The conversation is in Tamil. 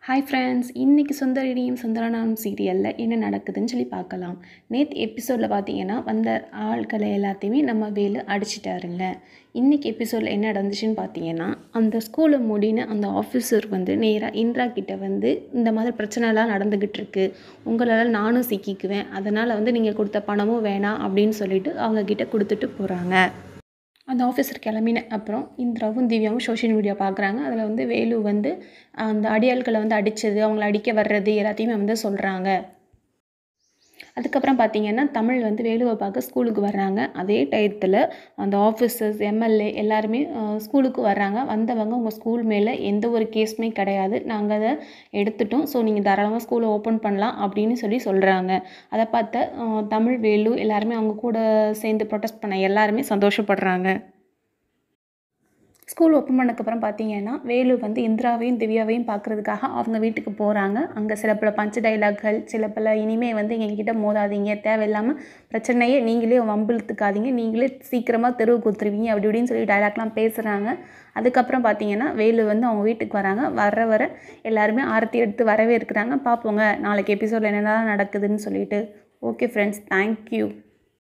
ஹாய் ஃப்ரெண்ட்ஸ் இன்றைக்கி சுந்தரினியும் சுந்தரனாம் சீரியலில் என்ன நடக்குதுன்னு சொல்லி பார்க்கலாம் நேற்று எபிசோடில் பார்த்தீங்கன்னா வந்த ஆட்களை எல்லாத்தையுமே நம்ம வேலு அடிச்சிட்டாருங்க இன்றைக்கி எபிசோடில் என்ன நடந்துச்சுன்னு பார்த்தீங்கன்னா அந்த ஸ்கூலை முடின அந்த ஆஃபீஸர் வந்து நேராக இந்திரா கிட்ட வந்து இந்த மாதிரி பிரச்சனைலாம் நடந்துக்கிட்டு இருக்கு உங்களால் நானும் சிக்கிக்குவேன் அதனால் வந்து நீங்கள் கொடுத்த பணமும் வேணாம் அப்படின்னு சொல்லிட்டு அவங்க கிட்ட கொடுத்துட்டு போகிறாங்க அந்த ஆஃபீஸர் கிளம்பின அப்புறம் இந்திராவும் திவ்யாவும் சோஷியல் மீடியா பார்க்குறாங்க அதில் வந்து வேலு வந்து அந்த அடியாள்களை வந்து அடித்தது அவங்கள அடிக்க வர்றது எல்லாத்தையுமே வந்து சொல்கிறாங்க அதுக்கப்புறம் பார்த்தீங்கன்னா தமிழ் வந்து வேலுவை பார்க்க ஸ்கூலுக்கு வர்றாங்க அதே டயத்தில் அந்த ஆஃபீஸர்ஸ் எம்எல்ஏ எல்லாருமே அஹ், ஸ்கூலுக்கு வர்றாங்க வந்தவங்க உங்கள் ஸ்கூல் மேலே எந்த ஒரு கேஸுமே கிடையாது நாங்கள் அதை எடுத்துட்டோம் ஸோ நீங்கள் தாராளமாக ஸ்கூலை ஓப்பன் பண்ணலாம் அப்படின்னு சொல்லி சொல்கிறாங்க அதை பார்த்த அஹ், தமிழ் வேலு எல்லாருமே அவங்க கூட சேர்ந்து ப்ரொடெஸ்ட் பண்ண எல்லாருமே சந்தோஷப்படுறாங்க ஸ்கூல் ஓப்பன் பண்ணதுக்கப்புறம் பார்த்தீங்கன்னா வேலு வந்து இந்திராவையும் திவ்யாவையும் பார்க்குறதுக்காக அவங்க வீட்டுக்கு போகிறாங்க அங்கே சில பல பஞ்ச டைலாக்கள் சில பல இனிமே வந்து எங்ககிட்ட மோதாதீங்க தேவையில்லாமல் பிரச்சனையே நீங்களே வம்பிழுத்துக்காதீங்க நீங்களே சீக்கிரமாக தெருவுக்கு கொடுத்துருவீங்க அப்படி இப்படின்னு சொல்லி டைலாக்லாம் பேசுகிறாங்க அதுக்கப்புறம் பார்த்தீங்கன்னா வேலு வந்து அவங்க வீட்டுக்கு வராங்க வர வர எல்லாருமே ஆரத்தி எடுத்து வரவே இருக்கிறாங்க பார்ப்போங்க நாளைக்கு எபிசோடில் என்னென்ன நடக்குதுன்னு சொல்லிட்டு ஓகே ஃப்ரெண்ட்ஸ் தேங்க்யூ